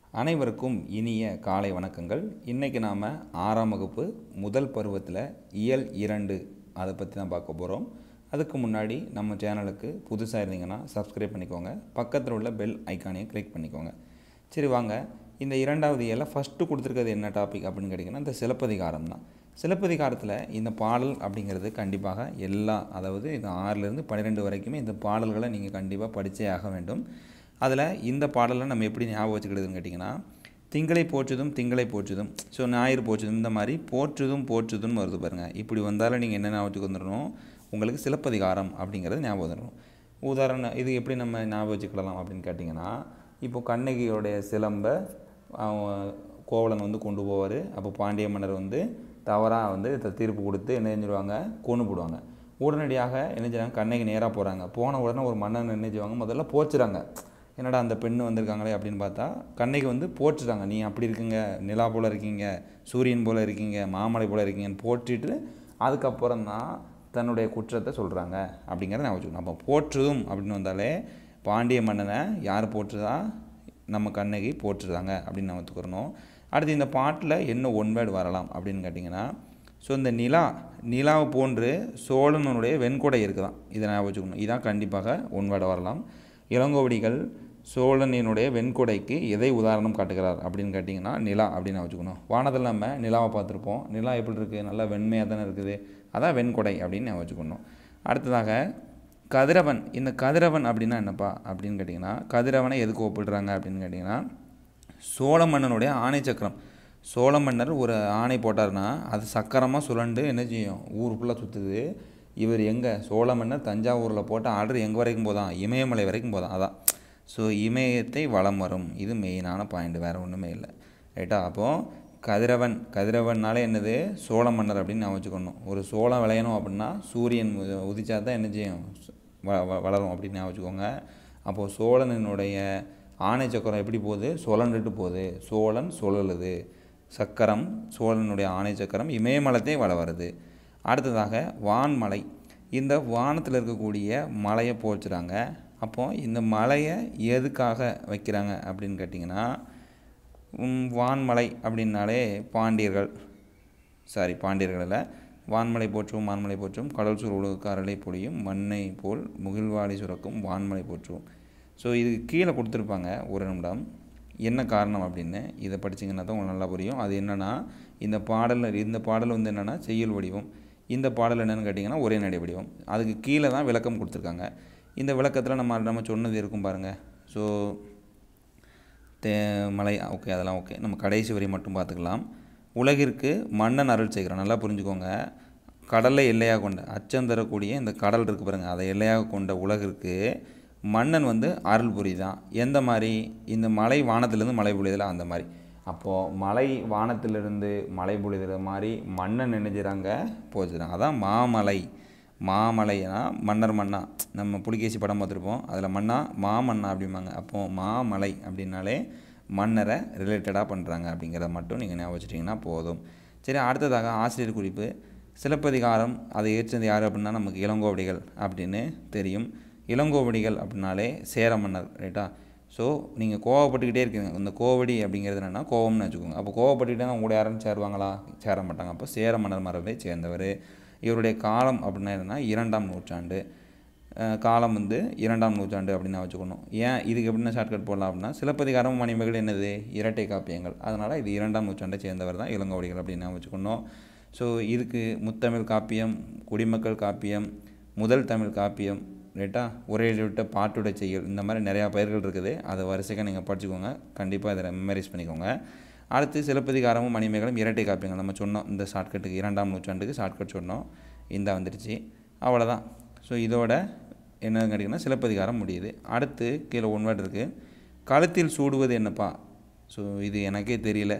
அனைவருக்கும் இனிய காலை வணக்கங்கள் இன்றைக்கி நாம் ஆறாம் வகுப்பு முதல் பருவத்தில் இயல் இரண்டு அதை பற்றி தான் பார்க்க போகிறோம் அதுக்கு முன்னாடி நம்ம சேனலுக்கு புதுசாக இருந்தீங்கன்னா சப்ஸ்கிரைப் பண்ணிக்கோங்க பக்கத்தில் உள்ள பெல் ஐக்கானையும் கிளிக் பண்ணிக்கோங்க சரி வாங்க இந்த இரண்டாவது இயலில் ஃபஸ்ட்டு கொடுத்துருக்கிறது என்ன டாபிக் அப்படின்னு கேட்டிங்கன்னா இந்த சிலப்பதிகாரம் தான் சிலப்பதிகாரத்தில் இந்த பாடல் அப்படிங்கிறது கண்டிப்பாக எல்லா அதாவது இந்த ஆறிலிருந்து பன்னிரெண்டு வரைக்குமே இந்த பாடல்களை நீங்கள் கண்டிப்பாக படித்தே ஆக வேண்டும் அதில் இந்த பாடலை நம்ம எப்படி ஞாபகம் வச்சுக்கிறதுன்னு கேட்டிங்கன்னா திங்களை போற்றுதும் திங்களை போற்றுதும் ஸோ ஞாயிறு போற்றுதும் இந்த மாதிரி போற்றுதும் போற்றுதும் வருது பாருங்கள் இப்படி வந்தாலும் நீங்கள் என்ன ஞாபகத்துக்கு வந்துடணும் உங்களுக்கு சிலப்பதிகாரம் அப்படிங்கிறது ஞாபகம் வந்துடணும் உதாரணம் இது எப்படி நம்ம ஞாபகம் வச்சுக்கலாம் அப்படின்னு கேட்டிங்கன்னா இப்போ கண்ணகியோடைய சிலம்பை அவன் கோவலன் வந்து கொண்டு போவார் அப்போ பாண்டிய மன்னர் வந்து தவறாக வந்து த- தீர்ப்பு கொடுத்து என்ன செஞ்சிருவாங்க கொண்டு போடுவாங்க உடனடியாக என்ன செய்றாங்க கண்ணகி நேராக போகிறாங்க போன உடனே ஒரு மன்னன் என்ன செய்வாங்க முதல்ல போச்சுறாங்க என்னடா அந்த பெண்ணு வந்திருக்காங்களே அப்படின்னு பார்த்தா கண்ணகி வந்து போற்றுறாங்க நீ அப்படி இருக்கீங்க நிலா போல் இருக்கீங்க சூரியன் போல் இருக்கீங்க மாமலை போல் இருக்கீங்கன்னு போற்றிட்டு அதுக்கப்புறம் தான் தன்னுடைய குற்றத்தை சொல்கிறாங்க அப்படிங்கிறத நான் வச்சுக்கணும் அப்போ போற்றுதும் அப்படின்னு வந்தாலே பாண்டிய மன்னனை யார் போற்றுதா நம்ம கண்ணகி போற்றுறாங்க அப்படின்னு நம்ம ஒத்துக்கிறணும் அடுத்து இந்த பாட்டில் என்ன ஒன் வேர்டு வரலாம் அப்படின்னு கேட்டிங்கன்னா ஸோ இந்த நிலா நிலாவை போன்று சோழனுடைய வெண்கொடை இருக்குதான் இதை நான் வச்சுக்கணும் இதான் கண்டிப்பாக ஒன் வேர்டு வரலாம் இளங்கோவடிகள் சோழனினுடைய வெண்கொடைக்கு எதை உதாரணம் காட்டுகிறார் அப்படின்னு கேட்டிங்கன்னா நிலா அப்படின்னு வச்சுக்கணும் வானத்தில் நம்ம நிலாவை பார்த்துருப்போம் நிலா எப்படி இருக்குது நல்லா வெண்மையாக தானே இருக்குது அதான் வெண்கொடை அப்படின்னு நான் வச்சுக்கணும் அடுத்ததாக கதிரவன் இந்த கதிரவன் அப்படின்னா என்னப்பா அப்படின்னு கேட்டிங்கன்னா கதிரவனை எதுக்கு ஒப்பிடுறாங்க அப்படின்னு கேட்டிங்கன்னா சோழ மன்னனுடைய ஆணை சக்கரம் சோழ மன்னர் ஒரு ஆணை போட்டார்னா அது சக்கரமாக சுழண்டு என்ன செய்யும் ஊர் ஃபுல்லாக சுற்றுது இவர் எங்கே சோழ மன்னர் தஞ்சாவூரில் போட்ட ஆர்டர் எங்கே வரைக்கும் போதான் இமயமலை வரைக்கும் போதான் அதான் ஸோ இமயத்தை வலம் வரும் இது மெயினான பாயிண்ட் வேறு ஒன்றுமே இல்லை ரைட்டா அப்போது கதிரவன் கதிரவன்னாலே என்னது சோழ மன்னர் அப்படின்னு நான் வச்சுக்கணும் ஒரு சோளம் விளையணும் அப்படின்னா சூரியன் உ- உதிச்சா தான் என்ன செய்யும் வ- வ- வளரும் அப்படின்னு ஞாபகம் வச்சுக்கோங்க அப்போது சோழனினுடைய ஆணை சக்கரம் எப்படி போகுது சுழண்டுட்டு போகுது சோழன் சுழலுது சக்கரம் சோழனுடைய ஆணை சக்கரம் இமயமலத்தை வள வருது அடுத்ததாக வான்மலை இந்த வானத்தில் இருக்கக்கூடிய மலையை போச்சுறாங்க அப்போ இந்த மலையை எதுக்காக வைக்கிறாங்க அப்படின்னு கேட்டிங்கன்னா உம், வான்மலை அப்படின்னாலே பாண்டியர்கள் சாரி பாண்டியர்கள் அல்ல வான்மலை போற்றுவோம் வான்மலை போற்றுவோம் கடல் சூழ் உலகுக்கு அரளை பொழியும் மண்ணை போல் முகில்வாளி சுரக்கும் வான்மலை போற்றுவோம் ஸோ இது கீழே கொடுத்துருப்பாங்க ஒரு நிமிடம் என்ன காரணம் அப்படின்னு இதை படிச்சீங்கன்னா தான் உங்களுக்கு நல்லா புரியும் அது என்னென்னா இந்த பாடலில் இந்த பாடல் வந்து என்னென்னா செய்யுள் வடிவம் இந்த பாடல் என்னென்னு கேட்டிங்கன்னா ஒரே நடை வடிவம் அதுக்கு கீழே தான் விளக்கம் கொடுத்துருக்காங்க இந்த விளக்கத்தில் நம்ம நம்ம சொன்னது இருக்கும் பாருங்கள் ஸோ தே மலை ஓகே அதெல்லாம் ஓகே நம்ம கடைசி வரி மட்டும் பார்த்துக்கலாம் உலகிற்கு மன்னன் அருள் செய்கிறான் நல்லா புரிஞ்சுக்கோங்க கடலை எல்லையாக கொண்ட அச்சம் தரக்கூடிய இந்த கடல் இருக்குது பாருங்கள் அதை எல்லையாக கொண்ட உலகிற்கு மன்னன் வந்து அருள் புரிதான் எந்த மாதிரி இந்த மலை வானத்திலேருந்து மழை பொழிதல அந்த மாதிரி அப்போது மலை வானத்திலிருந்து மழை பொழிதல மாதிரி மன்னன் என்ன செய்கிறாங்க போச்சுறாங்க அதான் மாமலை மாமலைனா மன்னர் மன்னா நம்ம புலிகேசி படம் பார்த்துருப்போம் அதில் மன்னா மாமன்னா அப்படிம்பாங்க அப்போது மாமலை அப்படின்னாலே மன்னரை ரிலேட்டடாக பண்ணுறாங்க அப்படிங்கிறத மட்டும் நீங்கள் ஞாபகம் வச்சுட்டிங்கன்னா போதும் சரி அடுத்ததாக ஆசிரியர் குறிப்பு சிலப்பதிகாரம் அதை ஏற்றது யார் அப்படின்னா நமக்கு இளங்கோவடிகள் அப்படின்னு தெரியும் இளங்கோவடிகள் அப்படின்னாலே சேர மன்னர் ரைட்டா ஸோ நீங்கள் கோவப்பட்டுக்கிட்டே இருக்கீங்க இந்த கோவடி அப்படிங்கிறது என்னென்னா கோவம்னு வச்சுக்கோங்க அப்போ கோவப்பட்டுக்கிட்டே அவங்க கூட யாரும் சேருவாங்களா சேர மாட்டாங்க அப்போ சேர மன்னர் மரபை சேர்ந்தவர் இவருடைய காலம் அப்படின்னா என்னென்னா இரண்டாம் நூற்றாண்டு அஹ் காலம் வந்து இரண்டாம் நூற்றாண்டு அப்படின்னு நான் வச்சுக்கணும் ஏன் இதுக்கு எப்படின்னா ஷார்ட்கட் போடலாம் அப்படின்னா சிலப்பதிகாரம் மணிமகள் என்னது இரட்டை காப்பியங்கள் அதனால் இது இரண்டாம் நூற்றாண்டை சேர்ந்தவர் தான் இளங்கோவடிகள் அப்படின்னு நான் வச்சுக்கணும் ஸோ இதுக்கு முத்தமிழ் காப்பியம் குடிமக்கள் காப்பியம் முதல் தமிழ் காப்பியம் ரைட்டா ஒரே விட்ட பாட்டுடை செய்யுள் இந்த மாதிரி நிறையா பெயர்கள் இருக்குது அதை வரிசைக்காக நீங்கள் படிச்சுக்கோங்க கண்டிப்பாக இதில் மெமரைஸ் பண்ணிக்கோங்க அடுத்து சிலப்பதிகாரமும் மணிமேகலும் இரட்டை காப்பியங்கள் நம்ம சொன்னோம் இந்த ஷார்ட்கட்டுக்கு இரண்டாம் நூற்றாண்டுக்கு ஷார்ட்கட் சொன்னோம் இந்த வந்துடுச்சு அவ்வளோதான் ஸோ இதோட என்னன்னு கேட்டிங்கன்னா சிலப்பதிகாரம் முடியுது அடுத்து கீழே ஒன் வேர்டு இருக்குது கழுத்தில் சூடுவது என்னப்பா ஸோ இது எனக்கே தெரியல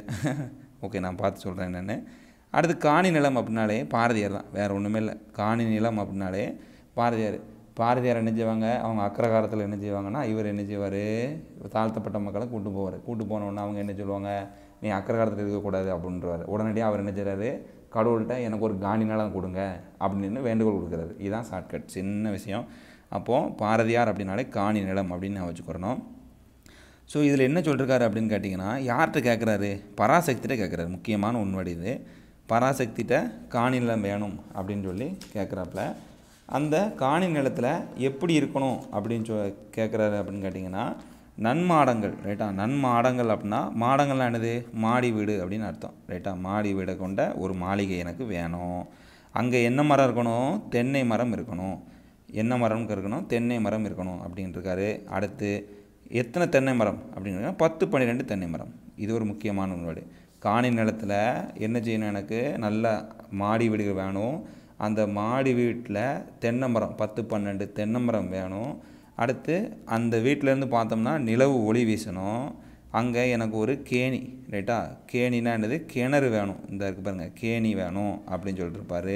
ஓகே நான் பார்த்து சொல்கிறேன் என்னென்னு அடுத்து காணி நிலம் அப்படின்னாலே பாரதியார் தான் வேறு ஒன்றுமே இல்லை காணி நிலம் அப்படின்னாலே பாரதியார் பாரதியார் என்ன செய்வாங்க அவங்க அக்கரகாரத்தில் என்ன செய்வாங்கன்னா இவர் என்ன செய்வார் தாழ்த்தப்பட்ட மக்களை கூட்டு போவார் கூட்டு போனோடனே அவங்க என்ன சொல்லுவாங்க நீ அக்கரகாரத்தில் இருக்கக்கூடாது அப்படின்றவார் உடனடியாக அவர் என்ன செய்றாரு கடவுள்கிட்ட எனக்கு ஒரு காணி நிலம் கொடுங்க அப்படின்னு வேண்டுகோள் கொடுக்குறாரு இதுதான் ஷார்ட்கட் சின்ன விஷயம் அப்போது பாரதியார் அப்படின்னாலே காணி நிலம் அப்படின்னு நான் வச்சுக்கிறணும் ஸோ இதில் என்ன சொல்லிருக்காரு அப்படின்னு கேட்டிங்கன்னா யார்கிட்ட கேட்குறாரு பராசக்திகிட்ட கேட்குறாரு முக்கியமான உண்மைடு இது பராசக்திகிட்ட காணி நிலம் வேணும் அப்படின்னு சொல்லி கேட்குறாப்புல அந்த காணி நிலத்தில் எப்படி இருக்கணும் அப்படின்னு சொ கேட்குறாரு அப்படின்னு கேட்டிங்கன்னா நன்மாடங்கள் ரைட்டா நன்மாடங்கள் அப்படின்னா மாடங்கள்லாம் என்னது மாடி வீடு அப்படின்னு அர்த்தம் ரைட்டா மாடி வீடை கொண்ட ஒரு மாளிகை எனக்கு வேணும் அங்கே என்ன மரம் இருக்கணும் தென்னை மரம் இருக்கணும் என்ன மரம்னு இருக்கணும் தென்னை மரம் இருக்கணும் அப்படின்ட்டுருக்காரு அடுத்து எத்தனை தென்னை மரம் அப்படின்னு பத்து பன்னிரெண்டு தென்னை மரம் இது ஒரு முக்கியமான உண்மைடு காணி நிலத்தில் என்ன செய்யணும் எனக்கு நல்ல மாடி வீடுகள் வேணும் அந்த மாடி வீட்டில் தென்னை மரம் பத்து பன்னெண்டு தென்னை மரம் வேணும் அடுத்து அந்த வீட்டிலேருந்து பார்த்தோம்னா நிலவு ஒளி வீசணும் அங்கே எனக்கு ஒரு கேணி ரைட்டா கேணினா என்னது கிணறு வேணும் இந்த இருக்கு பாருங்கள் கேணி வேணும் அப்படின்னு சொல்லிட்டு இருப்பாரு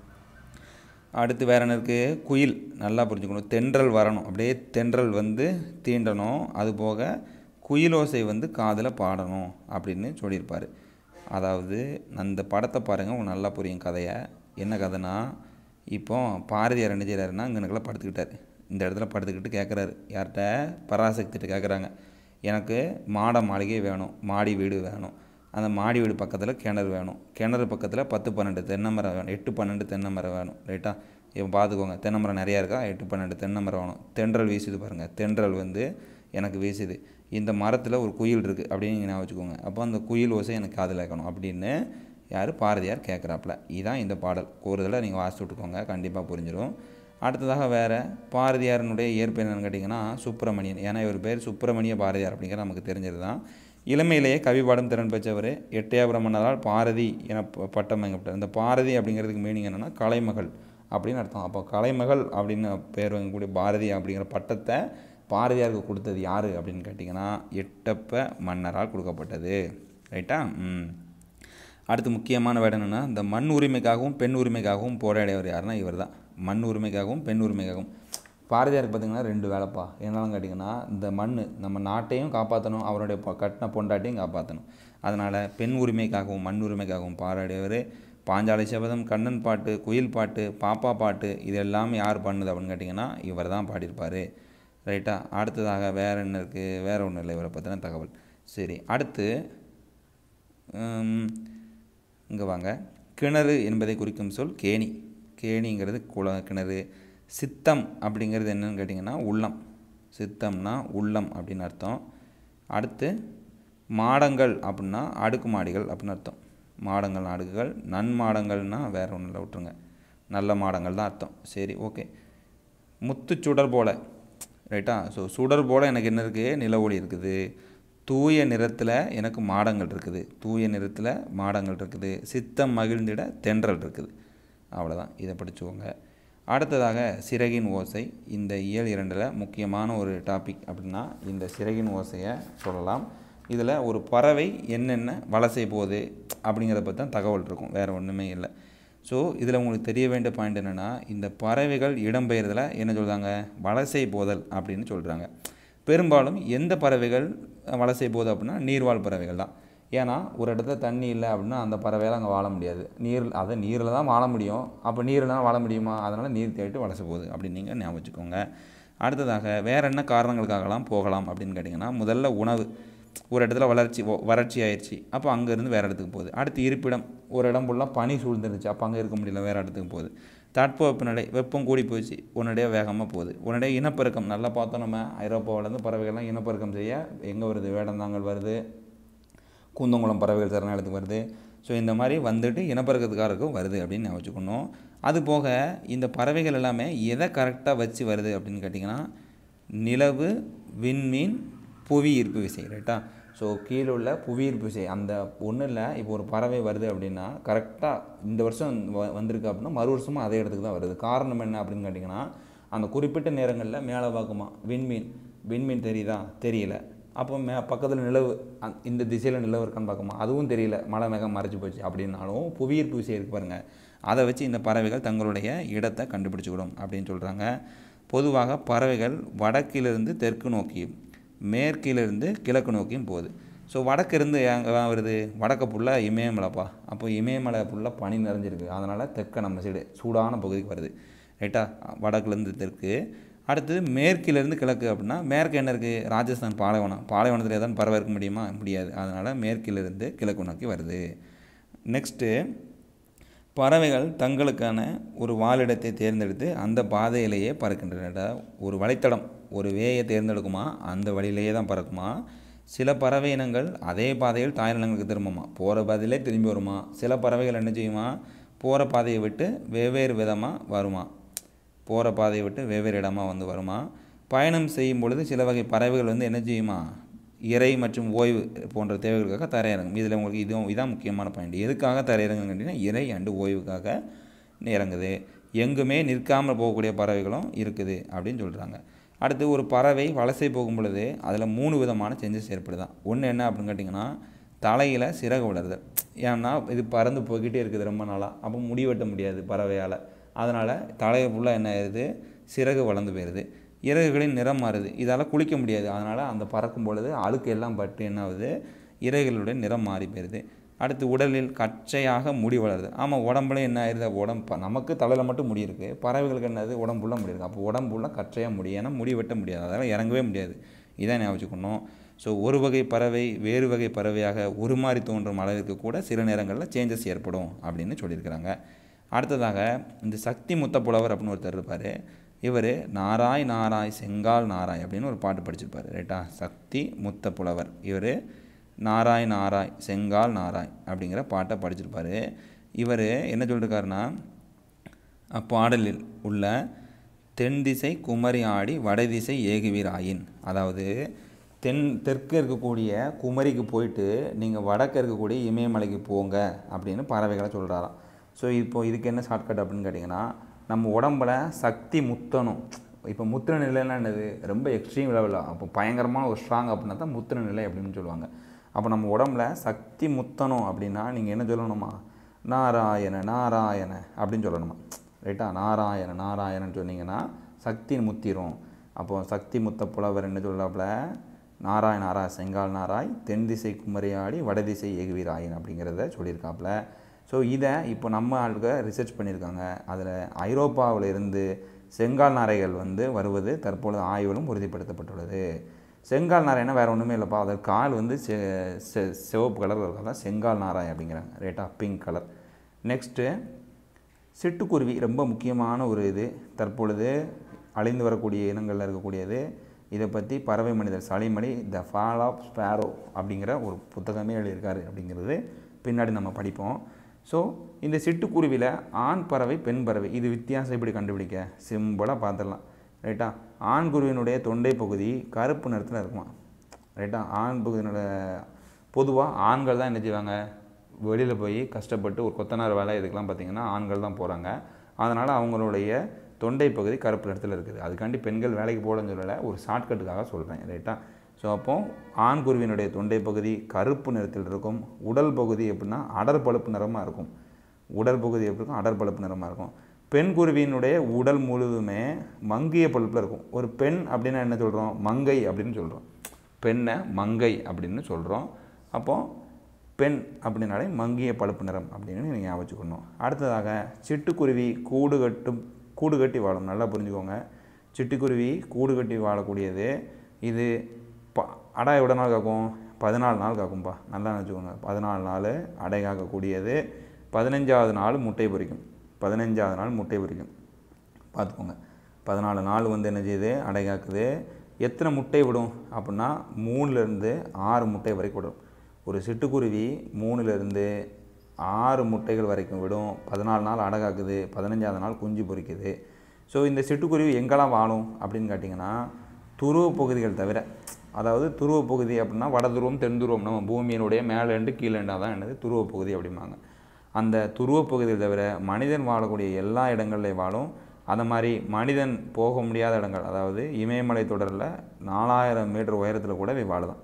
அடுத்து வேறு என்ன இருக்குது குயில் நல்லா புரிஞ்சுக்கணும் தென்றல் வரணும் அப்படியே தென்றல் வந்து தீண்டணும் அது போக குயிலோசை வந்து காதில் பாடணும் அப்படின்னு சொல்லியிருப்பார் அதாவது அந்த படத்தை பாருங்கள் உங்களுக்கு நல்லா புரியும் கதையை என்ன கதைனா இப்போ பாரதியார் என்ன செய்கிறாருன்னா இங்கனுக்கெல்லாம் படுத்துக்கிட்டார் இந்த இடத்துல படுத்துக்கிட்டு கேட்குறாரு யார்கிட்ட பராசக்திகிட்ட கேட்குறாங்க எனக்கு மாட மாளிகை வேணும் மாடி வீடு வேணும் அந்த மாடி வீடு பக்கத்தில் கிணறு வேணும் கிணறு பக்கத்தில் பத்து பன்னெண்டு தென்னை மரம் வேணும் எட்டு பன்னெண்டு தென்னை மரம் வேணும் ரைட்டா இப்போ பார்த்துக்கோங்க தென்னை மரம் நிறையா இருக்கா எட்டு பன்னெண்டு தென்னை மரம் வேணும் தென்றல் வீசுது பாருங்கள் தென்றல் வந்து எனக்கு வீசுது இந்த மரத்தில் ஒரு குயில் இருக்குது அப்படின்னு நீங்கள் வச்சுக்கோங்க அப்போ அந்த குயில் ஓசை எனக்கு காதில் கேட்கணும் அப்படின்னு யார் பாரதியார் கேட்குறாப்புல இதுதான் இந்த பாடல் கூறுதலை நீங்கள் வாசித்து விட்டுக்கோங்க கண்டிப்பாக புரிஞ்சிடும் அடுத்ததாக வேறு பாரதியாரனுடைய இயற்பெயர் என்னன்னு கேட்டிங்கன்னா சுப்பிரமணியன் ஏன்னா இவர் பேர் சுப்பிரமணிய பாரதியார் அப்படிங்கிற நமக்கு தெரிஞ்சது தான் இளமையிலேயே கவி பாடும் திறன் பெற்றவர் எட்டயபுரம் மன்னரால் பாரதி என ப- பட்டம் வாங்கப்பட்டார் இந்த பாரதி அப்படிங்கிறதுக்கு மீனிங் என்னென்னா கலைமகள் அப்படின்னு அர்த்தம் அப்போ கலைமகள் அப்படின்னு பேர் வாங்கக்கூடிய பாரதி அப்படிங்கிற பட்டத்தை பாரதியாருக்கு கொடுத்தது யார் அப்படின்னு கேட்டிங்கன்னா எட்டப்ப மன்னரால் கொடுக்கப்பட்டது ரைட்டா ம் அடுத்து முக்கியமான வேடம் என்னென்னா இந்த மண் உரிமைக்காகவும் பெண் உரிமைக்காகவும் போராடியவர் யாருன்னா இவர் தான் மண் உரிமைக்காகவும் பெண் உரிமைக்காகவும் பாரதியாருக்கு பார்த்தீங்கன்னா ரெண்டு வேலைப்பா என்னன்னு கேட்டிங்கன்னா இந்த மண் நம்ம நாட்டையும் காப்பாற்றணும் அவருடைய பொ- கட்டின பொண்டாட்டையும் காப்பாற்றணும் அதனால் பெண் உரிமைக்காகவும் மண் உரிமைக்காகவும் பாராடியவர் பாஞ்சாலை சபதம் கண்ணன் பாட்டு குயில் பாட்டு பாப்பா பாட்டு இது எல்லாமே யார் பண்ணுது அப்படின்னு கேட்டிங்கன்னா இவர் தான் பாடியிருப்பார் ரைட்டா அடுத்ததாக வேறு என்ன இருக்குது வேறு ஒன்றும் இல்லை இவரை பற்றின தகவல் சரி அடுத்து இங்கே வாங்க கிணறு என்பதை குறிக்கும் சொல் கேணி கேணிங்கிறது குள கிணறு சித்தம் அப்படிங்கிறது என்னன்னு கேட்டிங்கன்னா உள்ளம் சித்தம்னா உள்ளம் அப்படின்னு அர்த்தம் அடுத்து மாடங்கள் அப்படின்னா அடுக்குமாடிகள் அப்படின்னு அர்த்தம் மாடங்கள் அடுக்குகள் நன்மாடங்கள்னா வேறு ஒன்றும் இல்லை விட்ருங்க நல்ல மாடங்கள் தான் அர்த்தம் சரி ஓகே முத்து சுடர் போல ரைட்டா ஸோ சுடர் போல எனக்கு என்ன இருக்குது நில ஒளி இருக்குது தூய நிறத்தில் எனக்கு மாடங்கள் இருக்குது தூய நிறத்தில் மாடங்கள் இருக்குது சித்தம் மகிழ்ந்திட தென்றல் இருக்குது அவ்வளோதான் இதை படிச்சுக்கோங்க அடுத்ததாக சிறகின் ஓசை இந்த இயல் இரண்டில் முக்கியமான ஒரு டாபிக் அப்படின்னா இந்த சிறகின் ஓசையை சொல்லலாம் இதில் ஒரு பறவை என்னென்ன வலசை போகுது அப்படிங்கிறத பற்றி தான் தகவல் இருக்கும் வேறு ஒன்றுமே இல்லை ஸோ இதில் உங்களுக்கு தெரிய வேண்டிய பாயிண்ட் என்னென்னா இந்த பறவைகள் இடம்பெயர்தலை என்ன சொல்கிறாங்க வலசை போதல் அப்படின்னு சொல்கிறாங்க பெரும்பாலும் எந்த பறவைகள் வலசை போகுது அப்படின்னா நீர்வாழ் பறவைகள் தான் ஏன்னா ஒரு இடத்துல தண்ணி இல்லை அப்படின்னா அந்த பறவையால் அங்கே வாழ முடியாது நீர் அதை நீரில் தான் வாழ முடியும் அப்போ நீர்லாம் வாழ முடியுமா அதனால் நீர் தேடிட்டு வலசை போகுது அப்படின்னு நீங்கள் ஞாபகம் வச்சுக்கோங்க அடுத்ததாக வேறு என்ன காரணங்களுக்காகலாம் போகலாம் அப்படின்னு கேட்டிங்கன்னா முதல்ல உணவு ஒரு இடத்துல வளர்ச்சி வ- வறட்சி ஆயிடுச்சு அப்போ அங்கேருந்து வேறு இடத்துக்கு போகுது அடுத்து இருப்பிடம் ஒரு இடம் ஃபுல்லாக பனி சூழ்ந்துருச்சு அப்போ அங்கே இருக்க முடியல வேறு இடத்துக்கு போகுது தட்பவெப்பநிலை வெப்பம் கூடி போச்சு உடனடியாக வேகமாக போகுது உடனடியாக இனப்பெருக்கம் நல்லா பார்த்தோம் நம்ம ஐரோப்பாவிலேருந்து பறவைகள்லாம் இனப்பெருக்கம் செய்ய எங்கே வருது வேடந்தாங்கல் வருது கூந்தங்குளம் பறவைகள் சரணாலயத்துக்கு வருது ஸோ இந்த மாதிரி வந்துட்டு இனப்பெருக்கத்துக்காரருக்கும் வருது அப்படின்னு ஞாபகம் வச்சுக்கணும் அது போக இந்த பறவைகள் எல்லாமே எதை கரெக்டாக வச்சு வருது அப்படின்னு கேட்டிங்கன்னா நிலவு விண்மீன் புவி ஈர்ப்பு விசை ரைட்டா ஸோ கீழே உள்ள புவி ஈர்ப்பு விசை அந்த ஒன்றும் இல்லை இப்போ ஒரு பறவை வருது அப்படின்னா கரெக்டாக இந்த வருஷம் வ- வந்திருக்கு அப்படின்னா மறு வருஷமும் அதே இடத்துக்கு தான் வருது காரணம் என்ன அப்படின்னு கேட்டிங்கன்னா அந்த குறிப்பிட்ட நேரங்களில் மேலே பார்க்குமா விண்மீன் விண்மீன் தெரியுதா தெரியல அப்போ மே பக்கத்தில் நிலவு அந் இந்த திசையில் நிலவு இருக்கான்னு பார்க்குமா அதுவும் தெரியல மழை மேகம் மறைச்சு போச்சு அப்படின்னாலும் புவியீர்ப்பு விசை இருக்கு பாருங்க அதை வச்சு இந்த பறவைகள் தங்களுடைய இடத்தை கண்டுபிடிச்சிக்கிடும் அப்படின்னு சொல்கிறாங்க பொதுவாக பறவைகள் வடக்கிலிருந்து தெற்கு நோக்கியும் மேற்கிலிருந்து கிழக்கு நோக்கியும் போகுது ஸோ வடக்கிருந்து எங்கே வருது வடக்க ஃபுல்லாக இமயமலைப்பா அப்போ இமயமலை ஃபுல்லாக பனி நிறைஞ்சிருக்கு அதனால் தெற்க நம்ம சைடு சூடான பகுதிக்கு வருது ரைட்டா வடக்குலேருந்து தெற்கு அடுத்தது மேற்கிலேருந்து கிழக்கு அப்படின்னா மேற்கு என்ன இருக்குது ராஜஸ்தான் பாலைவனம் பாலைவனத்தில் ஏதாவது பறவை இருக்க முடியுமா முடியாது அதனால் மேற்கிலிருந்து கிழக்கு நோக்கி வருது நெக்ஸ்ட்டு பறவைகள் தங்களுக்கான ஒரு வாழிடத்தை தேர்ந்தெடுத்து அந்த பாதையிலேயே பறக்கின்றன ஒரு வழித்தடம் ஒரு வேயை தேர்ந்தெடுக்குமா அந்த வழியிலேயே தான் பறக்குமா சில பறவை இனங்கள் அதே பாதையில் தாய்நிலங்களுக்கு திரும்புமா போகிற பாதையிலே திரும்பி வருமா சில பறவைகள் என்ன செய்யுமா போகிற பாதையை விட்டு வெவ்வேறு விதமாக வருமா போகிற பாதையை விட்டு வெவ்வேறு இடமா வந்து வருமா பயணம் செய்யும் பொழுது சில வகை பறவைகள் வந்து என்ன செய்யுமா இறை மற்றும் ஓய்வு போன்ற தேவைகளுக்காக தரையிறங்கும் இதில் உங்களுக்கு இதுவும் இதான் முக்கியமான பாயிண்ட் எதுக்காக தரையிறங்குன்னு கேட்டிங்கன்னா இறை அண்டு ஓய்வுக்காக இறங்குது எங்குமே நிற்காமல் போகக்கூடிய பறவைகளும் இருக்குது அப்படின்னு சொல்கிறாங்க அடுத்து ஒரு பறவை வலசை போகும் பொழுது அதில் மூணு விதமான சேஞ்சஸ் ஏற்படுதான் ஒன்று என்ன அப்படின்னு கேட்டிங்கன்னா தலையில் சிறகு வளருதல் ஏன்னா இது பறந்து போய்கிட்டே இருக்குது ரொம்ப நாளாக அப்போ முடி வெட்ட முடியாது பறவையால் அதனால் தலையை ஃபுல்லாக என்ன ஆயிடுது சிறகு வளர்ந்து போயிடுது இறகுகளின் நிறம் மாறுது இதால் குளிக்க முடியாது அதனால் அந்த பறக்கும் பொழுது அழுக்கு எல்லாம் பட்டு என்ன ஆகுது இறகுகளுடைய நிறம் மாறி போயிடுது அடுத்து உடலில் கச்சையாக முடி வளருது ஆமாம் உடம்புல என்ன ஆயிடுது உடம்பு நமக்கு தலையில் மட்டும் முடி இருக்குது பறவைகளுக்கு என்னது உடம்புள்ள முடி இருக்குது அப்போ உடம்புள்ள கச்சையாக முடி ஏன்னா முடி வெட்ட முடியாது அதனால் இறங்கவே முடியாது இதான் ஞாபகம் வச்சுக்கணும் ஸோ ஒரு வகை பறவை வேறு வகை பறவையாக உருமாறி தோன்றும் அளவிற்கு கூட சில நேரங்களில் சேஞ்சஸ் ஏற்படும் அப்படின்னு சொல்லியிருக்கிறாங்க அடுத்ததாக இந்த சக்தி முத்தப்புலவர் அப்படின்னு ஒருத்தர் இருப்பார் இவர் நாராய் நாராய் செங்கால் நாராய் அப்படின்னு ஒரு பாட்டு படிச்சிருப்பார் ரைட்டா சக்தி முத்த புலவர் இவர் நாராய் நாராய் செங்கால் நாராய் அப்படிங்கிற பாட்டை படிச்சிருப்பார் இவர் என்ன சொல்லியிருக்காருன்னா அப்பாடலில் உள்ள தென் திசை குமரி ஆடி வடதிசை ஏகுவீராயின் அதாவது தென் தெற்கு இருக்கக்கூடிய குமரிக்கு போயிட்டு நீங்கள் வடக்கு இருக்கக்கூடிய இமயமலைக்கு போங்க அப்படின்னு பறவைகளை சொல்கிறாராம் ஸோ இப்போ இதுக்கு என்ன ஷார்ட்கட் அப்படின்னு கேட்டிங்கன்னா நம்ம உடம்புல சக்தி முத்தணும் இப்போ முத்திர நிலைன்னா என்னது ரொம்ப எக்ஸ்ட்ரீம் லெவலில் அப்போ பயங்கரமான ஒரு ஸ்ட்ராங் அப்படின்னா தான் முத்திர நிலை அப்படின்னு சொல்லுவாங்க அப்போ நம்ம உடம்புல சக்தி முத்தணும் அப்படின்னா நீங்கள் என்ன சொல்லணுமா நாராயண நாராயண அப்படின்னு சொல்லணுமா ரைட்டா நாராயண நாராயணன் சொன்னீங்கன்னா சக்தி முத்திரும் அப்போது சக்தி முத்த புலவர் என்ன சொல்லாப்புல நாராய் நாராய் செங்கால் நாராய் தென் திசை குமரியாடி வடதிசை ஏகுவீராயன் அப்படிங்கிறத சொல்லியிருக்காப்புல ஸோ இதை இப்போ நம்ம ஆளுக ரிசர்ச் பண்ணியிருக்காங்க அதில் ஐரோப்பாவில் இருந்து செங்கால் நாரைகள் வந்து வருவது தற்பொழுது ஆய்விலும் உறுதிப்படுத்தப்பட்டுள்ளது செங்கால் நாரைனா வேறு ஒன்றுமே இல்லைப்பா அதற்கு கால் வந்து செ செ- சிவப்பு கலரில் இருக்கிறதா செங்கால் நாராய் அப்படிங்கிறாங்க ரேட்டா பிங்க் கலர் நெக்ஸ்ட்டு சிட்டுக்குருவி ரொம்ப முக்கியமான ஒரு இது தற்பொழுது அழிந்து வரக்கூடிய இனங்களில் இருக்கக்கூடியது இதை பற்றி பறவை மனிதர் சளிமணி த ஃபால் ஆஃப் ஸ்பேரோ அப்படிங்கிற ஒரு புத்தகமே எழுதியிருக்காரு அப்படிங்கிறது பின்னாடி நம்ம படிப்போம் ஸோ இந்த சிட்டுக்குருவியில் ஆண் பறவை பெண் பறவை இது வித்தியாசம் எப்படி கண்டுபிடிக்க சிம்பிளாக பார்த்துடலாம் ரைட்டா ஆண் குருவினுடைய தொண்டை பகுதி கருப்பு நிறத்தில் இருக்குமா ரைட்டா ஆண் பகுதியினுடைய பொதுவாக ஆண்கள் தான் என்ன செய்வாங்க வெளியில் போய் கஷ்டப்பட்டு ஒரு கொத்தனார் வேலை இதுக்கெல்லாம் பார்த்தீங்கன்னா ஆண்கள் தான் போகிறாங்க அதனால் அவங்களுடைய தொண்டை பகுதி கருப்பு நிறத்தில் இருக்குது அதுக்காண்டி பெண்கள் வேலைக்கு போகலன்னு சொல்லலை ஒரு ஷார்ட்கட்டுக்காக சொல்கிறேன் ரைட்டா ஸோ அப்போ ஆண் குருவினுடைய தொண்டை பகுதி கருப்பு நிறத்தில் இருக்கும் உடல் பகுதி எப்படின்னா அடர் பழுப்பு நிறமாக இருக்கும் உடல் பகுதி எப்படி இருக்கும் அடர் பழுப்பு நிறமாக இருக்கும் பெண் குருவியினுடைய உடல் முழுவதுமே மங்கிய பழுப்பில் இருக்கும் ஒரு பெண் அப்படின்னா என்ன சொல்கிறோம் மங்கை அப்படின்னு சொல்கிறோம் பெண்ணை மங்கை அப்படின்னு சொல்கிறோம் அப்போது பெண் அப்படின்னாலே மங்கிய பழுப்பு நிறம் அப்படின்னு நீங்கள் ஞாபகம் வச்சுக்கணும் அடுத்ததாக சிட்டுக்குருவி கூடு கட்டும் கூடு கட்டி வாழும் நல்லா புரிஞ்சுக்கோங்க சிட்டுக்குருவி கூடு கட்டி வாழக்கூடியது இது ப அடை எவ்வளோ நாள் காக்கும் பதினாலு நாள் காக்கும்பா நல்லா நினச்சிக்கோங்க பதினாலு நாள் அடை காக்கக்கூடியது பதினஞ்சாவது நாள் முட்டை பொரிக்கும் பதினஞ்சாவது நாள் முட்டை பொரிக்கும் பார்த்துக்கோங்க பதினாலு நாள் வந்து என்ன செய்யுது அடை காக்குது எத்தனை முட்டை விடும் அப்படின்னா மூணுலேருந்து ஆறு முட்டை வரைக்கும் விடும் ஒரு சிட்டுக்குருவி மூணுலேருந்து ஆறு முட்டைகள் வரைக்கும் விடும் பதினாலு நாள் அடை காக்குது பதினஞ்சாவது நாள் குஞ்சு பொரிக்குது ஸோ இந்த சிட்டுக்குருவி எங்கெல்லாம் வாழும் அப்படின்னு கேட்டிங்கன்னா துருவ பகுதிகள் தவிர அதாவது துருவ பகுதி அப்படின்னா வட துருவம் தென் துருவம் நம்ம பூமியினுடைய மேலேண்டு கீழேண்டா தான் என்னது துருவ பகுதி அப்படிம்பாங்க அந்த துருவ பகுதியில் தவிர மனிதன் வாழக்கூடிய எல்லா இடங்கள்லையும் வாழும் அந்த மாதிரி மனிதன் போக முடியாத இடங்கள் அதாவது இமயமலை தொடரில் நாலாயிரம் மீட்டர் உயரத்தில் கூட இவை வாழுதான்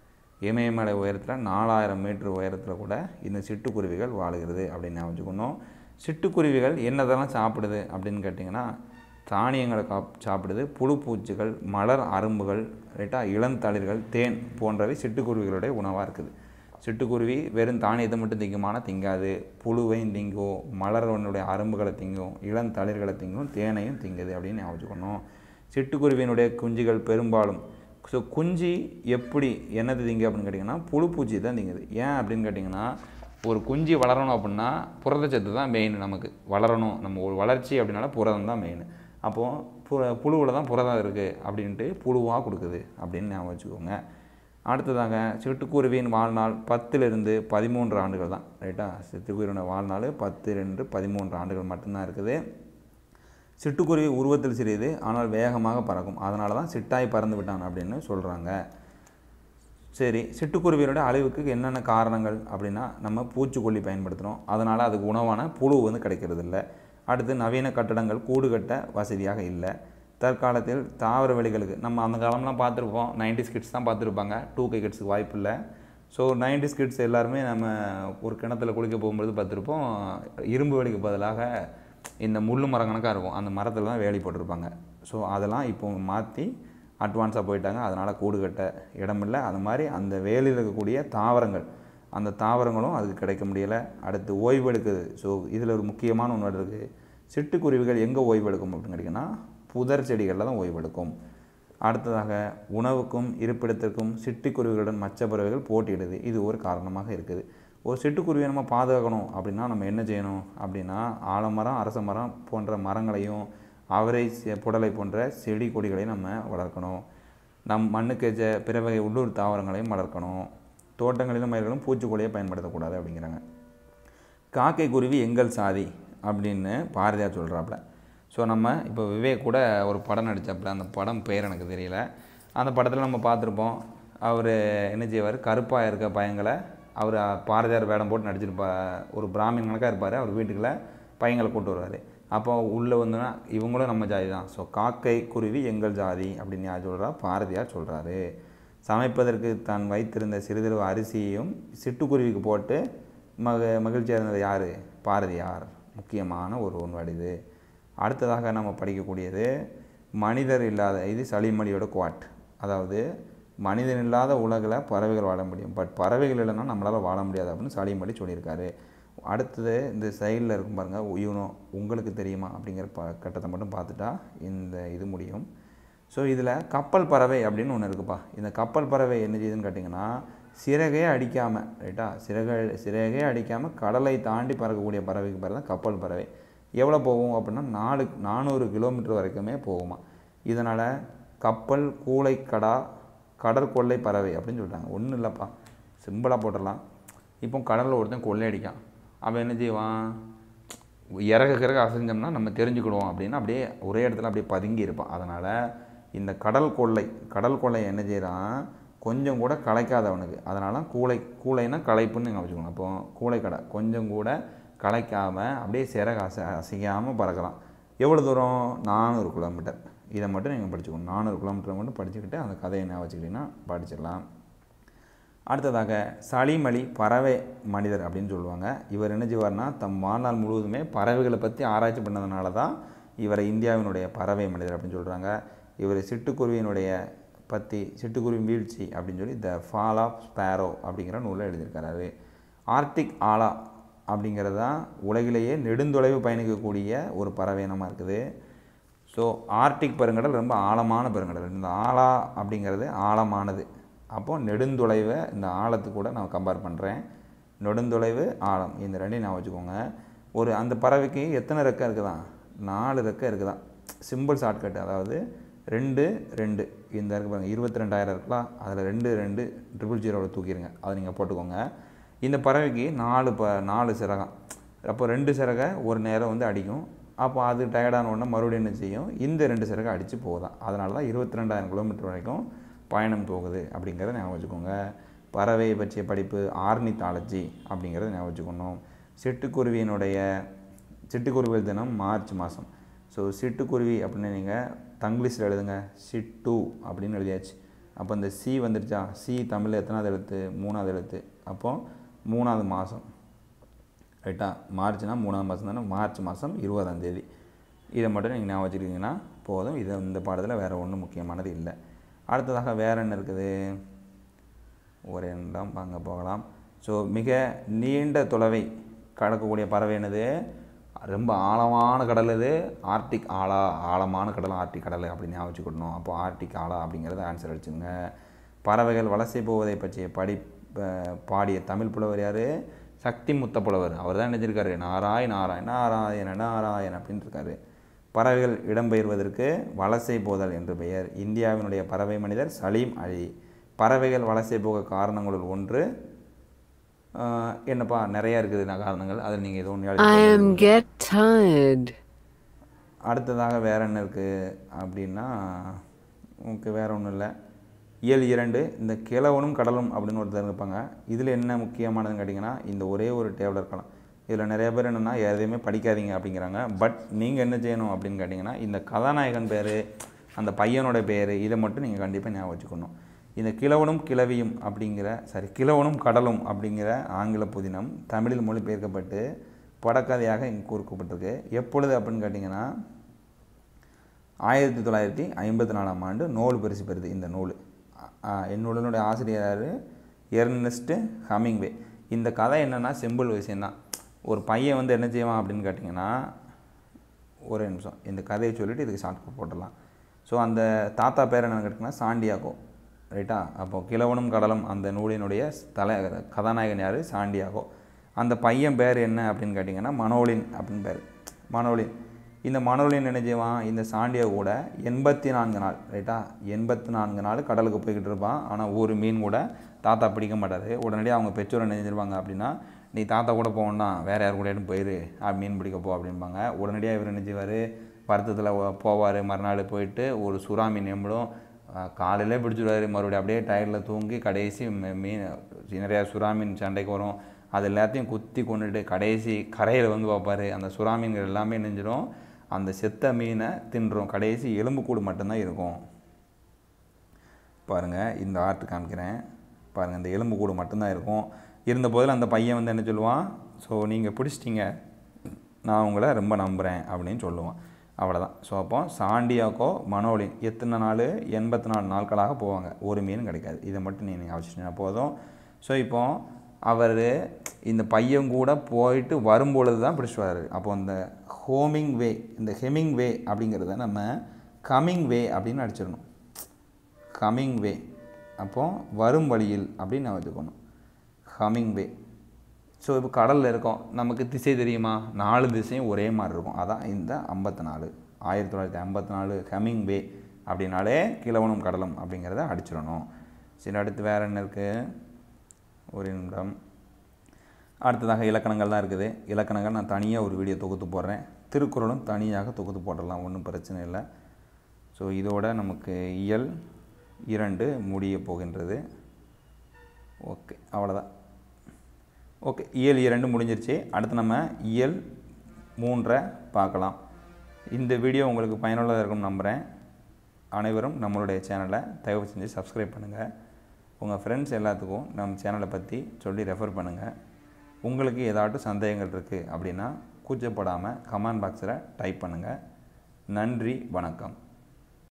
இமயமலை உயரத்தில் நாலாயிரம் மீட்டர் உயரத்தில் கூட இந்த சிட்டுக்குருவிகள் வாழுகிறது அப்படின்னு ஞாபகம் வச்சுக்கணும் சிட்டுக்குருவிகள் என்னதெல்லாம் சாப்பிடுது அப்படின்னு கேட்டிங்கன்னா தானியங்களை காப் சாப்பிடுது புழு பூச்சிகள் மலர் அரும்புகள் ரைட்டா இளந்தளிர்கள் தேன் போன்றவை சிட்டுக்குருவிகளுடைய உணவாக இருக்குது சிட்டுக்குருவி வெறும் தானியத்தை மட்டும் திங்குமானா திங்காது புழுவையும் திங்கும் மலரவனுடைய அரும்புகளை திங்கும் இளந்தளிர்களை திங்கும் தேனையும் திங்குது அப்படின்னு ஞாபகம் வச்சுக்கணும் சிட்டுக்குருவியினுடைய குஞ்சுகள் பெரும்பாலும் ஸோ குஞ்சு எப்படி என்னது திங்க அப்படின்னு கேட்டிங்கன்னா புழு பூச்சி தான் திங்குது ஏன் அப்படின்னு கேட்டிங்கன்னா ஒரு குஞ்சு வளரணும் அப்படின்னா புரதச்சத்து தான் மெயின் நமக்கு வளரணும் நம்ம ஒரு வளர்ச்சி அப்படின்னால புரதம் தான் மெயின் அப்போது பு புழுவில் தான் புரதம் இருக்குது அப்படின்ட்டு புழுவாக கொடுக்குது அப்படின்னு ஞாபகம் வச்சுக்கோங்க அடுத்ததாங்க சிட்டுக்குருவியின் வாழ்நாள் பத்திலிருந்து பதிமூன்று ஆண்டுகள் தான் ரைட்டா சிட்டுக்குருவியோட வாழ்நாள் பத்திலிருந்து பதிமூன்று ஆண்டுகள் மட்டும்தான் இருக்குது சிட்டுக்குருவி உருவத்தில் சிறியது ஆனால் வேகமாக பறக்கும் அதனால தான் சிட்டாய் பறந்து விட்டான் அப்படின்னு சொல்கிறாங்க சரி சிட்டுக்குருவியோட அழிவுக்கு என்னென்ன காரணங்கள் அப்படின்னா நம்ம பூச்சிக்கொல்லி பயன்படுத்துகிறோம் அதனால் அதுக்கு உணவான புழு வந்து கிடைக்கிறது இல்லை அடுத்து நவீன கட்டடங்கள் கூடு கட்ட வசதியாக இல்லை தற்காலத்தில் தாவர வெளிகளுக்கு நம்ம அந்த காலம்லாம் பார்த்துருப்போம் நைன்டி கிட்ஸ் தான் பார்த்துருப்பாங்க டூ கே கிட்ஸுக்கு வாய்ப்பு இல்லை ஸோ நைன்டி கிட்ஸ் எல்லாருமே நம்ம ஒரு கிணத்துல குளிக்க போகும்பொழுது பார்த்துருப்போம் இரும்பு வேலிக்கு பதிலாக இந்த முள்ளு மரம் கணக்காக இருக்கும் அந்த மரத்தில் தான் வேலி போட்டிருப்பாங்க ஸோ அதெல்லாம் இப்போ மாற்றி அட்வான்ஸாக போயிட்டாங்க அதனால் கூடு கட்ட இடமில்லை அது மாதிரி அந்த வேலியில் இருக்கக்கூடிய தாவரங்கள் அந்த தாவரங்களும் அதுக்கு கிடைக்க முடியலை அடுத்து ஓய்வு எடுக்குது ஸோ இதில் ஒரு முக்கியமான ஒன்று இருக்குது சிட்டுக்குருவிகள் எங்கே ஓய்வு எடுக்கும் அப்படின்னு கேட்டிங்கன்னா புதர் செடிகளில் தான் ஓய்வு எடுக்கும் அடுத்ததாக உணவுக்கும் இருப்பிடத்திற்கும் சிட்டுக்குருவிகளுடன் மற்ற பறவைகள் போட்டியிடுது இது ஒரு காரணமாக இருக்குது ஒரு சிட்டுக்குருவியை நம்ம பாதுகாக்கணும் அப்படின்னா நம்ம என்ன செய்யணும் அப்படின்னா ஆலமரம் அரச மரம் போன்ற மரங்களையும் அவரை செ- புடலை போன்ற செடி கொடிகளையும் நம்ம வளர்க்கணும் நம் மண்ணுக்கு ஏற்ற பிற வகை உள்ளூர் தாவரங்களையும் வளர்க்கணும் தோட்டங்களிலும் மயில்களும் பூச்சிக்கொல்லியை பயன்படுத்தக்கூடாது அப்படிங்கிறாங்க காக்கை குருவி எங்கள் சாதி அப்படின்னு பாரதியார் சொல்கிறாப்புல ஸோ நம்ம இப்போ விவேக் கூட ஒரு படம் நடித்தாப்புல அந்த படம் பேர் எனக்கு தெரியல அந்த படத்தில் நம்ம பார்த்துருப்போம் அவர் என்ன செய்வார் கருப்பாக இருக்க பையங்களை அவர் பாரதியார் வேடம் போட்டு நடிச்சிருப்பா ஒரு பிராமின் கணக்காக இருப்பார் அவர் வீட்டுக்குள்ள பையங்களை கூட்டு வருவார் அப்போ உள்ளே வந்துன்னா இவங்களும் நம்ம ஜாதி தான் ஸோ காக்கை குருவி எங்கள் ஜாதி அப்படின்னு யார் சொல்கிறா பாரதியார் சொல்கிறாரு சமைப்பதற்கு தான் வைத்திருந்த சிறிதளவு அரிசியையும் சிட்டுக்குருவிக்கு போட்டு மக மகிழ்ச்சியாக இருந்தது யார் பாரதியார் முக்கியமான ஒரு ஒன்வாடு இது அடுத்ததாக நம்ம படிக்கக்கூடியது மனிதர் இல்லாத இது சளிமொழியோட குவாட் அதாவது மனிதன் இல்லாத உலகில் பறவைகள் வாழ முடியும் பட் பறவைகள் இல்லைன்னா நம்மளால் வாழ முடியாது அப்படின்னு சளிமொழி சொல்லியிருக்காரு அடுத்தது இந்த சைடில் இருக்கும் பாருங்கள் யூனோ உங்களுக்கு தெரியுமா அப்படிங்கிற ப கட்டத்தை மட்டும் பார்த்துட்டா இந்த இது முடியும் ஸோ இதில் கப்பல் பறவை அப்படின்னு ஒன்று இருக்குப்பா இந்த கப்பல் பறவை என்ன செய்யுதுன்னு கேட்டிங்கன்னா சிறகே அடிக்காமல் ரைட்டா சிறகை சிறகே அடிக்காமல் கடலை தாண்டி பறக்கக்கூடிய பறவைக்கு பேர் தான் கப்பல் பறவை எவ்வளோ போகும் அப்படின்னா நாலு நானூறு கிலோமீட்டர் வரைக்குமே போகுமா இதனால் கப்பல் கூளைக்கடா கடற்கொள்ளை பறவை அப்படின்னு சொல்கிறாங்க ஒன்றும் இல்லைப்பா சிம்பிளாக போட்டுடலாம் இப்போ கடலில் ஒருத்தன் கொள்ளையடிக்கான் அவன் என்ன செய்வான் இறக கிறக அசைஞ்சோம்னா நம்ம தெரிஞ்சுக்கிடுவோம் அப்படின்னு அப்படியே ஒரே இடத்துல அப்படியே பதுங்கி இருப்பான் அதனால் இந்த கடல் கொள்ளை கடல் கொள்ளை என்ன செய்கிறான் கொஞ்சம் கூட களைக்காதவனுக்கு அதனால கூளை கூளைனா களைப்புன்னு நீங்கள் வச்சுக்கணும் அப்போ கூளைக்கடை கொஞ்சம் கூட களைக்காமல் அப்படியே சிறகு அசை அசைக்காமல் பறக்கலாம் எவ்வளோ தூரம் நானூறு கிலோமீட்டர் இதை மட்டும் நீங்கள் படிச்சுக்கணும் நானூறு கிலோமீட்டர் மட்டும் படிச்சுக்கிட்டு அந்த கதையை என்ன வச்சுக்கிட்டிங்கன்னா படிச்சிடலாம் அடுத்ததாக சளிமலி பறவை மனிதர் அப்படின்னு சொல்லுவாங்க இவர் என்ன செய்வார்னா தம் வாழ்நாள் முழுவதுமே பறவைகளை பற்றி ஆராய்ச்சி பண்ணதுனால தான் இவரை இந்தியாவினுடைய பறவை மனிதர் அப்படின்னு சொல்கிறாங்க இவர் சிட்டுக்குருவியினுடைய பற்றி சிட்டுக்குருவி வீழ்ச்சி அப்படின்னு சொல்லி த ஃபால் ஆஃப் ஸ்பேரோ அப்படிங்கிற நூலை எழுதியிருக்கிறாரு ஆர்டிக் ஆலா அப்படிங்கிறது தான் உலகிலேயே நெடுந்தொலைவு பயணிக்கக்கூடிய ஒரு பறவை இனமாக இருக்குது ஸோ ஆர்டிக் பெருங்கடல் ரொம்ப ஆழமான பெருங்கடல் இந்த ஆழா அப்படிங்கிறது ஆழமானது அப்போ நெடுந்தொலைவை இந்த ஆழத்துக்கு கூட நான் கம்பேர் பண்ணுறேன் நெடுந்தொலைவு ஆழம் இந்த ரெண்டையும் நான் வச்சுக்கோங்க ஒரு அந்த பறவைக்கு எத்தனை ரெக்கை இருக்குதான் நாலு ரெக்கை இருக்குதான் சிம்பிள் ஷார்ட்கட் அதாவது ரெண்டு ரெண்டு இந்த இருக்கு பாருங்க இருபத்தி ரெண்டாயிரம் இருக்கலாம் அதில் ரெண்டு ரெண்டு ட்ரிபிள் ஜீரோவில் தூக்கிடுங்க அதை நீங்கள் போட்டுக்கோங்க இந்த பறவைக்கு நாலு ப நாலு சிறகம் அப்போ ரெண்டு சிறகை ஒரு நேரம் வந்து அடிக்கும் அப்போ அது டயர்டான உடனே மறுபடியும் என்ன செய்யும் இந்த ரெண்டு சிறகை அடித்து போகுதான் அதனால தான் இருபத்தி ரெண்டாயிரம் கிலோமீட்டர் வரைக்கும் பயணம் போகுது அப்படிங்கிறத ஞாபகம் வச்சுக்கோங்க பறவையை பற்றிய படிப்பு ஆர்னித்தாலஜி அப்படிங்கிறத ஞாபகம் வச்சுக்கணும் சிட்டுக்குருவியினுடைய சிட்டுக்குருவிகள் தினம் மார்ச் மாதம் ஸோ சிட்டுக்குருவி அப்படின்னு நீங்கள் தங்கிலீஷில் எழுதுங்க சிட்டு அப்படின்னு எழுதியாச்சு அப்போ இந்த சி வந்துடுச்சா சி தமிழில் எத்தனாவது எழுத்து மூணாவது எழுத்து அப்போ மூணாவது மாதம் ரைட்டா மார்ச்னா மூணாவது மாதம் தானே மார்ச் மாதம் இருபதாம் தேதி இதை மட்டும் நீங்கள் ஞாபகம் வச்சுக்கிட்டிங்கன்னா போதும் இது இந்த பாடத்தில் வேறு ஒன்றும் முக்கியமானது இல்லை அடுத்ததாக வேறு என்ன இருக்குது ஒரு எண்ணம் அங்கே போகலாம் ஸோ மிக நீண்ட தொலைவை கடக்கக்கூடிய பறவை என்னது ரொம்ப ஆழமான கடல் இது ஆர்டிக் ஆழா ஆழமான கடல் ஆர்டிக் கடல் அப்படின்னு ஞாபகம் வச்சுக்கணும் அப்போ ஆர்டிக் ஆழா அப்படிங்கிறத ஆன்சர் அடிச்சுங்க பறவைகள் வலசை போவதை பற்றிய படி ப- பாடிய தமிழ் புலவர் யார் சக்தி முத்த புலவர் அவர் தான் நினைச்சிருக்காரு நாராய் நாராய் நாராயண நாராயண அப்படின்னு இருக்காரு பறவைகள் இடம்பெயர்வதற்கு வலசை போதல் என்று பெயர் இந்தியாவினுடைய பறவை மனிதர் சலீம் அலி பறவைகள் வலசை போக காரணங்களுள் ஒன்று ஆஹ், என்னப்பா நிறையா இருக்குது நான் காரணங்கள் அதில் நீங்கள் எதுவும் ஒன்று I am get tired. அடுத்ததாக வேற என்ன இருக்குது அப்படின்னா உங்களுக்கு வேற ஒன்றும் இல்லை இயல் இரண்டு இந்த கிழவனும் கடலும் அப்படின்னு ஒருத்தர் இருப்பாங்க இதில் என்ன முக்கியமானதுன்னு கேட்டிங்கன்னா இந்த ஒரே ஒரு டேபிள் இருக்கலாம் இதில் நிறைய பேர் என்னென்னா எதையுமே படிக்காதீங்க அப்படிங்கிறாங்க பட் நீங்கள் என்ன செய்யணும் அப்படின்னு கேட்டிங்கன்னா இந்த கதாநாயகன் பேர் அந்த பையனோட பேர் இதை மட்டும் நீங்கள் கண்டிப்பாக ஞாபகம் வச்சுக்கணும் இந்த கிழவனும் கிழவியும் அப்படிங்கிற சாரி கிழவனும் கடலும் அப்படிங்கிற ஆங்கில புதினம் தமிழில் மொழிபெயர்க்கப்பட்டு படக்கதையாக இங்கே கூறுக்கப்பட்டிருக்கு எப்பொழுது அப்படின்னு கேட்டிங்கன்னா ஆயிரத்தி தொள்ளாயிரத்தி ஐம்பத்தி நாலாம் ஆண்டு நூல் பரிசு பெறுது இந்த நூல் அ- என்னுடைய ஆசிரியர் யாரு? எர்னஸ்ட் ஹமிங்வே இந்த கதை என்னென்னா சிம்பிள் விஷயந்தான் ஒரு பையன் வந்து என்ன செய்வான் அப்படின்னு கேட்டிங்கன்னா ஒரே நிமிஷம் இந்த கதையை சொல்லிவிட்டு இதுக்கு ஷார்ட்கட் போட்டுடலாம் ஸோ அந்த தாத்தா பேர் என்னன்னு கேட்டிங்கன்னா சாண்டியாகோ ரைட்டா அப்போ கிழவனும் கடலும் அந்த நூலினுடைய தலை கதாநாயகன் யார் சாண்டியாகோ அந்த பையன் பேர் என்ன அப்படின்னு கேட்டிங்கன்னா மனோலின் அப்படின்னு பேர் மனோலின் இந்த மனோலின் என்ன செய்வான் இந்த சாண்டியா கூட எண்பத்தி நான்கு நாள் ரைட்டா எண்பத்தி நான்கு நாள் கடலுக்கு போய்கிட்டு இருப்பான் ஆனால் ஒரு மீன் கூட தாத்தா பிடிக்க மாட்டார் உடனடியாக அவங்க பெற்றோர் என்ன செஞ்சிருவாங்க அப்படின்னா நீ தாத்தா கூட போகணும்னா வேறு யார் கூட போயிரு அப்படி மீன் பிடிக்க போ அப்படிம்பாங்க உடனடியாக இவர் என்ன செய்வார் வருத்தத்தில் போவார் மறுநாள் போயிட்டு ஒரு சுறா மீன் எம்பிடும் காலையிலே பிடிச்சிடுவார் மறுபடியும் அப்படியே டயரில் தூங்கி கடைசி மீ- மீன் நிறையா சுறா மீன் சண்டைக்கு வரும் அது எல்லாத்தையும் குத்தி கொண்டுட்டு கடைசி கரையில் வந்து பார்ப்பாரு அந்த சுறா மீன்கள் எல்லாமே நெஞ்சிடும் அந்த செத்த மீனை தின்றும் கடைசி எலும்புக்கூடு மட்டும்தான் இருக்கும் பாருங்கள் இந்த ஆர்ட் காமிக்கிறேன் பாருங்கள் இந்த எலும்புக்கூடு மட்டும்தான் இருக்கும் இருந்த போதில் அந்த பையன் வந்து என்ன சொல்லுவான் ஸோ நீங்கள் பிடிச்சிட்டீங்க நான் உங்களை ரொம்ப நம்புகிறேன் அப்படின்னு சொல்லுவான் அவ்வளோதான் ஸோ அப்போ சாண்டியாக்கோ மனோலின் எத்தனை நாள் எண்பத்தி நாலு நாட்களாக போவாங்க ஒரு மீன் கிடைக்காது இதை மட்டும் நீ நீங்கள் அவசியம் போதும் ஸோ இப்போ அவர் இந்த பையன் கூட போயிட்டு வரும்பொழுது தான் பிடிச்சிட்டு அப்போ இந்த ஹோமிங் வே இந்த ஹெமிங் வே அப்படிங்கிறத நம்ம கமிங் வே அப்படின்னு அடிச்சிடணும் கமிங் வே அப்போ வரும் வழியில் அப்படின்னு நான் வச்சுக்கணும் ஹமிங் வே ஸோ இப்போ கடலில் இருக்கோம் நமக்கு திசை தெரியுமா நாலு திசையும் ஒரே மாதிரி இருக்கும் அதான் இந்த ஐம்பத்தி நாலு ஆயிரத்தி தொள்ளாயிரத்தி ஐம்பத்தி நாலு ஹமிங் வே அப்படின்னாலே கிழவனும் கடலும் அப்படிங்கிறத அடிச்சிடணும் சரி அடுத்து வேறு என்ன இருக்குது ஒரு நிமிடம் அடுத்ததாக இலக்கணங்கள் தான் இருக்குது இலக்கணங்கள் நான் தனியாக ஒரு வீடியோ தொகுத்து போடுறேன் திருக்குறளும் தனியாக தொகுத்து போடலாம் ஒன்றும் பிரச்சனை இல்லை ஸோ இதோட நமக்கு இயல் இரண்டு முடிய போகின்றது ஓகே அவ்வளோதான் ஓகே இயல் இரண்டு முடிஞ்சிருச்சு அடுத்து நம்ம இயல் மூன்றை பார்க்கலாம் இந்த வீடியோ உங்களுக்கு பயனுள்ளதாக இருக்கும்னு நம்புகிறேன் அனைவரும் நம்மளுடைய சேனலை தயவு செஞ்சு சப்ஸ்கிரைப் பண்ணுங்கள் உங்கள் ஃப்ரெண்ட்ஸ் எல்லாத்துக்கும் நம்ம சேனலை பற்றி சொல்லி ரெஃபர் பண்ணுங்கள் உங்களுக்கு ஏதாட்டும் சந்தேகங்கள் இருக்குது அப்படின்னா கூச்சப்படாமல் கமெண்ட் பாக்ஸில் டைப் பண்ணுங்கள் நன்றி வணக்கம்